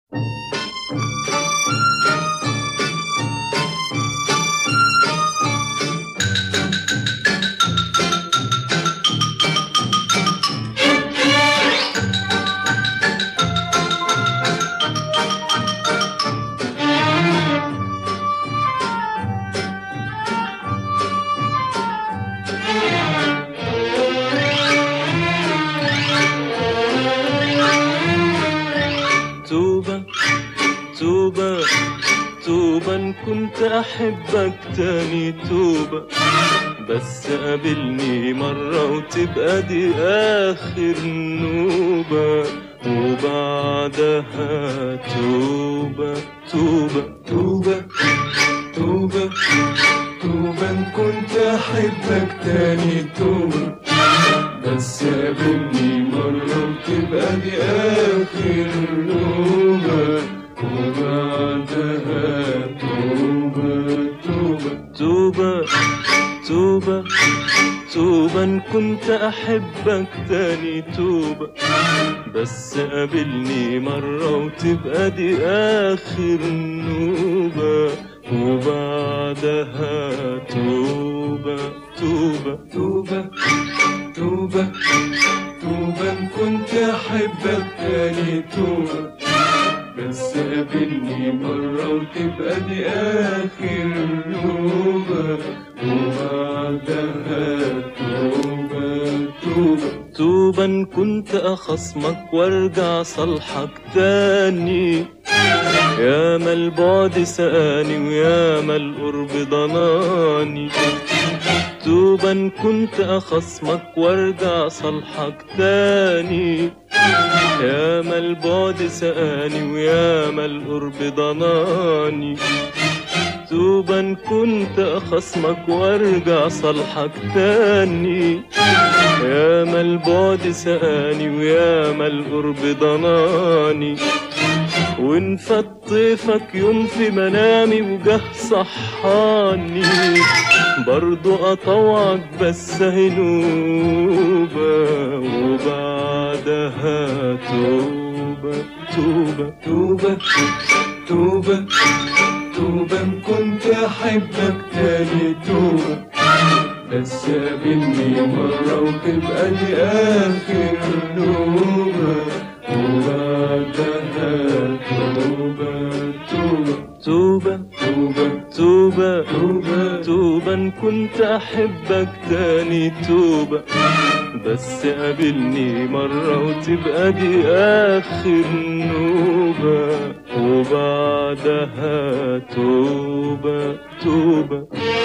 توبة توبة توبة إن كنت أحبك تاني توبة بس قابلني مرة وتبقى دي آخر نوبة وبعدها توبة توبة توبة توبة توبة إن كنت أحبك تاني توبة بس قابلني مرة وتبقى دي آخر نوبة وبعدها توبة توبة توبة توبة توبة إن كنت أحبك تاني توبة بس قابلني مرة وتبقى دي آخر نوبة وبعدها توبة توبة توبة توبة توبة إن كنت أحبك تاني توبة بس قابلني مرة وتبقى دي آخر نوبة وبعدها توبة توبة توبة إن كنت أخصمك وارجع صالحك تاني يا ما البعد سقاني ويا ما القرب ضناني توبة إن كنت أخصمك وارجع صالحك تاني يا ما البعد سقاني ويا ما القرب ضناني توبة إن كنت أخصمك وارجع صالحك تاني يا ما البعد سقاني ويا ما القرب ضناني وان فات طيفك يوم في منامي وجه صحاني برضو اطوعك بس هنوبة وبعدها توبة توبة توبة توبة توبة إن كنت أحبك تاني توبة بس قابلني مرة وتبقى دي آخر نوبة وبعدها توبة توبة توبة توبة توبة توبة توبة إن كنت أحبك تاني توبة بس قابلني مرة وتبقى دي آخر نوبة وبعدها توبة توبة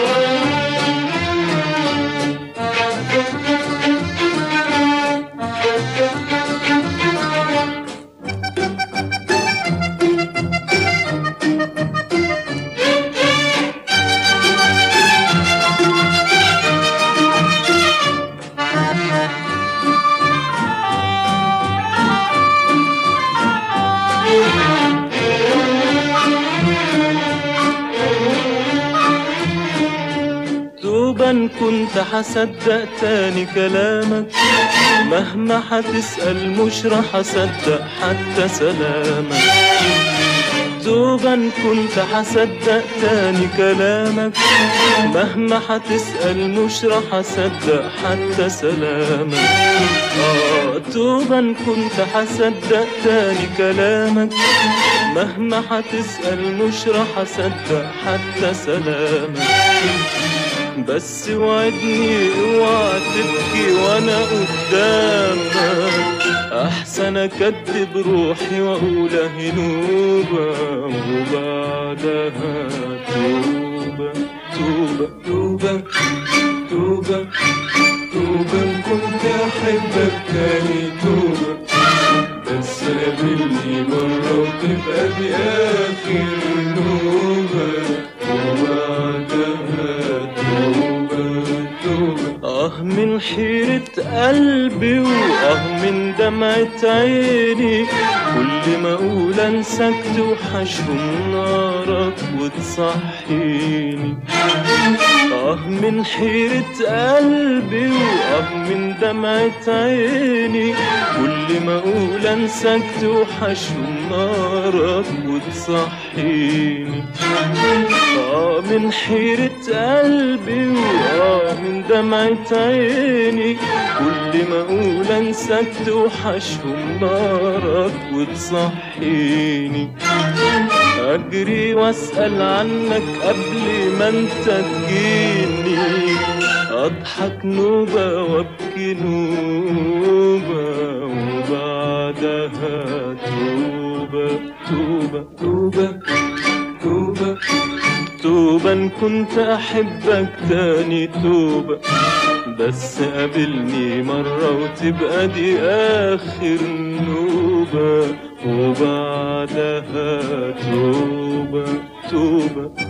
توبة إن كنت حصدق تاني كلامك مهما حتسأل مش راح أصدق حتى سلامك توبة إن كنت حصدق تاني كلامك مهما حتسأل مش راح أصدق حتى سلامك آه توبة إن كنت حصدق تاني كلامك مهما حتسأل مش راح أصدق حتى سلامك بس وعدني اوعى تبكي وانا قدامك احسن اكدب روحي واقول هنوبة وبعدها توبة توبة توبة توبة توبة إن كنت أحبك تاني توبة بس قابلني مرة وتبقى دي آخر نوبة وبعدها توبة توبة اه من حيرة قلبي وآه من دمعة عيني كل ما أقول أنساك توحشهم نارك وتصحيني آه من حيرة قلبي وآه من دمعة عيني كل ما أقول أنساك توحشهم نارك وتصحيني آه من حيرة قلبي وآه من دمعة عيني كل ما أقول أنساك توحشهم نارك وتصحيني أجري وأسأل عنك قبل ما أنت تجيني أضحك نوبة وأبكي نوبة وبعدها توبة توبة توبة توبة توبة إن كنت أحبك تاني توبة بس قابلني مرة وتبقى دي آخر نوبة وبعدها توبة توبة